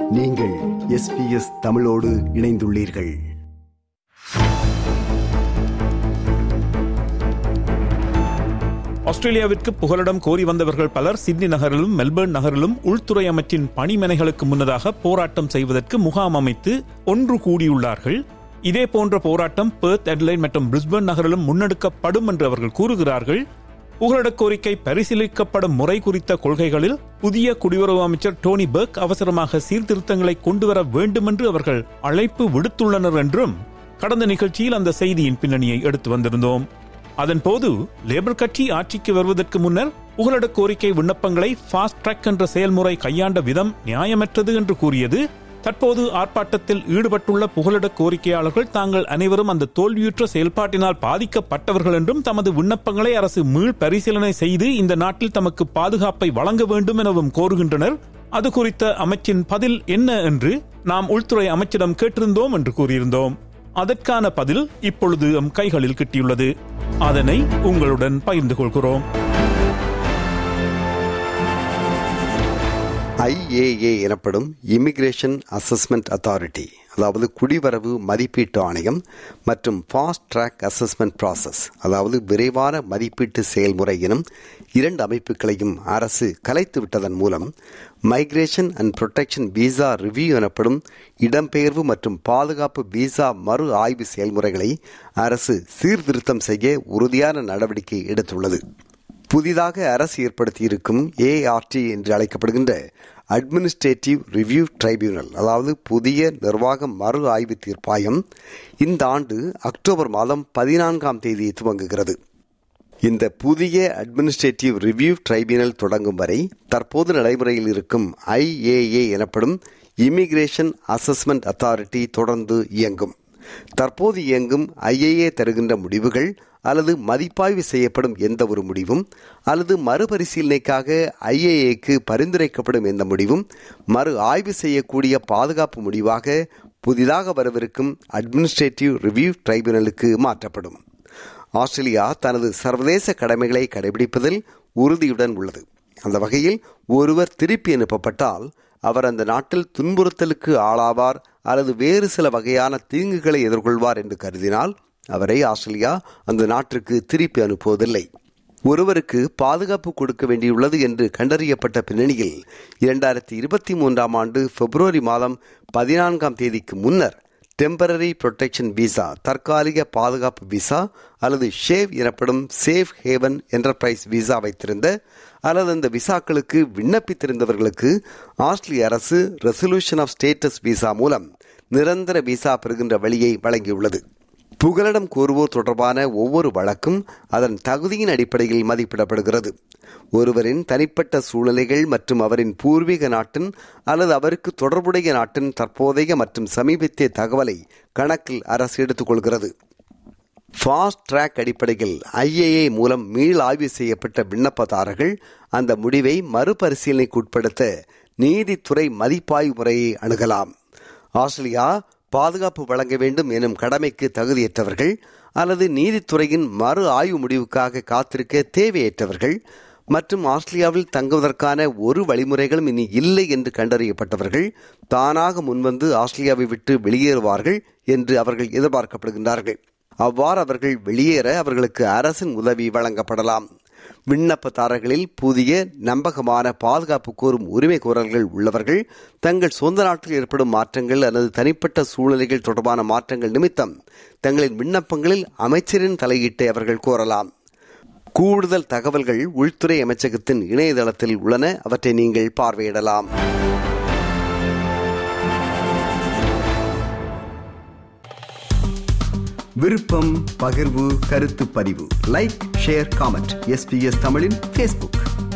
நீங்கள் எஸ்பிஎஸ் தமிழோடு இணைந்துள்ளீர்கள் ஆஸ்திரேலியாவிற்கு புகலிடம் கோரி வந்தவர்கள் பலர் சிட்னி நகரிலும் மெல்பர்ன் நகரிலும் உள்துறை அமைச்சின் பணிமனைகளுக்கு முன்னதாக போராட்டம் செய்வதற்கு முகாம் அமைத்து ஒன்று கூடியுள்ளார்கள் இதே போன்ற போராட்டம் பெர்த் அட்லைன் மற்றும் பிரிஸ்பர்ன் நகரிலும் முன்னெடுக்கப்படும் என்று அவர்கள் கூறுகிறார்கள் புகலிடக் கோரிக்கை பரிசீலிக்கப்படும் முறை குறித்த கொள்கைகளில் புதிய குடியுறவு அமைச்சர் டோனி பெர்க் அவசரமாக சீர்திருத்தங்களை கொண்டுவர வேண்டுமென்று அவர்கள் அழைப்பு விடுத்துள்ளனர் என்றும் கடந்த நிகழ்ச்சியில் அந்த செய்தியின் பின்னணியை எடுத்து வந்திருந்தோம் அதன்போது லேபர் கட்சி ஆட்சிக்கு வருவதற்கு முன்னர் புகலிட கோரிக்கை விண்ணப்பங்களை ஃபாஸ்ட் ட்ராக் என்ற செயல்முறை கையாண்ட விதம் நியாயமற்றது என்று கூறியது தற்போது ஆர்ப்பாட்டத்தில் ஈடுபட்டுள்ள புகலிட கோரிக்கையாளர்கள் தாங்கள் அனைவரும் அந்த தோல்வியுற்ற செயல்பாட்டினால் பாதிக்கப்பட்டவர்கள் என்றும் தமது விண்ணப்பங்களை அரசு மீள் பரிசீலனை செய்து இந்த நாட்டில் தமக்கு பாதுகாப்பை வழங்க வேண்டும் எனவும் கோருகின்றனர் அது குறித்த அமைச்சின் பதில் என்ன என்று நாம் உள்துறை அமைச்சிடம் கேட்டிருந்தோம் என்று கூறியிருந்தோம் அதற்கான பதில் இப்பொழுது எம் கைகளில் கிட்டியுள்ளது அதனை உங்களுடன் பகிர்ந்து கொள்கிறோம் ஐஏஏ எனப்படும் இமிகிரேஷன் அசஸ்மெண்ட் அத்தாரிட்டி அதாவது குடிவரவு மதிப்பீட்டு ஆணையம் மற்றும் ஃபாஸ்ட் ட்ராக் அசஸ்மெண்ட் ப்ராசஸ் அதாவது விரைவான மதிப்பீட்டு செயல்முறை எனும் இரண்டு அமைப்புகளையும் அரசு கலைத்து விட்டதன் மூலம் migration and protection visa review எனப்படும் இடம்பெயர்வு மற்றும் பாதுகாப்பு விசா மறு ஆய்வு செயல்முறைகளை அரசு சீர்திருத்தம் செய்ய உறுதியான நடவடிக்கை எடுத்துள்ளது புதிதாக அரசு ஏற்படுத்தியிருக்கும் ஏஆர்டி என்று அழைக்கப்படுகின்ற அட்மினிஸ்ட்ரேட்டிவ் ரிவ்யூ ட்ரைபியூனல் அதாவது புதிய நிர்வாக மறு ஆய்வு தீர்ப்பாயம் இந்த ஆண்டு அக்டோபர் மாதம் பதினான்காம் தேதி துவங்குகிறது இந்த புதிய அட்மினிஸ்ட்ரேட்டிவ் ரிவ்யூ ட்ரைபியூனல் தொடங்கும் வரை தற்போது நடைமுறையில் இருக்கும் ஐஏஏ எனப்படும் இமிகிரேஷன் அசஸ்மெண்ட் அத்தாரிட்டி தொடர்ந்து இயங்கும் தற்போது இயங்கும் ஐஏஏ தருகின்ற முடிவுகள் அல்லது மதிப்பாய்வு செய்யப்படும் எந்த ஒரு முடிவும் அல்லது மறுபரிசீலனைக்காக ஐஏஏக்கு பரிந்துரைக்கப்படும் எந்த முடிவும் மறு ஆய்வு செய்யக்கூடிய பாதுகாப்பு முடிவாக புதிதாக வரவிருக்கும் அட்மினிஸ்ட்ரேட்டிவ் ரிவ்யூ ட்ரைபியூனலுக்கு மாற்றப்படும் ஆஸ்திரேலியா தனது சர்வதேச கடமைகளை கடைபிடிப்பதில் உறுதியுடன் உள்ளது அந்த வகையில் ஒருவர் திருப்பி அனுப்பப்பட்டால் அவர் அந்த நாட்டில் துன்புறுத்தலுக்கு ஆளாவார் அல்லது வேறு சில வகையான தீங்குகளை எதிர்கொள்வார் என்று கருதினால் அவரை ஆஸ்திரேலியா அந்த நாட்டிற்கு திருப்பி அனுப்புவதில்லை ஒருவருக்கு பாதுகாப்பு கொடுக்க வேண்டியுள்ளது என்று கண்டறியப்பட்ட பின்னணியில் இரண்டாயிரத்தி இருபத்தி மூன்றாம் ஆண்டு பிப்ரவரி மாதம் பதினான்காம் தேதிக்கு முன்னர் டெம்பரரி புரொடெக்ஷன் விசா தற்காலிக பாதுகாப்பு விசா அல்லது ஷேவ் எனப்படும் சேஃப் ஹேவன் என்டர்பிரைஸ் விசா வைத்திருந்த அல்லது அந்த விசாக்களுக்கு விண்ணப்பித்திருந்தவர்களுக்கு ஆஸ்திரேலிய அரசு ரெசல்யூஷன் ஆஃப் ஸ்டேட்டஸ் விசா மூலம் நிரந்தர விசா பெறுகின்ற வழியை வழங்கியுள்ளது புகலிடம் கோருவோர் தொடர்பான ஒவ்வொரு வழக்கும் அதன் தகுதியின் அடிப்படையில் மதிப்பிடப்படுகிறது ஒருவரின் தனிப்பட்ட சூழ்நிலைகள் மற்றும் அவரின் பூர்வீக நாட்டின் அல்லது அவருக்கு தொடர்புடைய நாட்டின் தற்போதைய மற்றும் சமீபத்திய தகவலை கணக்கில் அரசு எடுத்துக்கொள்கிறது ஃபாஸ்ட் ட்ராக் அடிப்படையில் ஐஏஏ மூலம் மீள் ஆய்வு செய்யப்பட்ட விண்ணப்பதாரர்கள் அந்த முடிவை மறுபரிசீலனைக்கு உட்படுத்த நீதித்துறை மதிப்பாய்வு முறையை அணுகலாம் ஆஸ்திரேலியா பாதுகாப்பு வழங்க வேண்டும் எனும் கடமைக்கு தகுதியற்றவர்கள் அல்லது நீதித்துறையின் மறு ஆய்வு முடிவுக்காக காத்திருக்க தேவையற்றவர்கள் மற்றும் ஆஸ்திரேலியாவில் தங்குவதற்கான ஒரு வழிமுறைகளும் இனி இல்லை என்று கண்டறியப்பட்டவர்கள் தானாக முன்வந்து ஆஸ்திரேலியாவை விட்டு வெளியேறுவார்கள் என்று அவர்கள் எதிர்பார்க்கப்படுகின்றார்கள் அவ்வாறு அவர்கள் வெளியேற அவர்களுக்கு அரசின் உதவி வழங்கப்படலாம் விண்ணப்பதாரர்களில் புதிய நம்பகமான பாதுகாப்பு கோரும் உரிமை கோரல்கள் உள்ளவர்கள் தங்கள் சொந்த நாட்டில் ஏற்படும் மாற்றங்கள் அல்லது தனிப்பட்ட சூழ்நிலைகள் தொடர்பான மாற்றங்கள் நிமித்தம் தங்களின் விண்ணப்பங்களில் அமைச்சரின் தலையீட்டை அவர்கள் கோரலாம் கூடுதல் தகவல்கள் உள்துறை அமைச்சகத்தின் இணையதளத்தில் உள்ளன அவற்றை நீங்கள் பார்வையிடலாம் விருப்பம் பகிர்வு கருத்து பதிவு லைக் ஷேர் காமெண்ட் எஸ்பிஎஸ் தமிழின் ஃபேஸ்புக்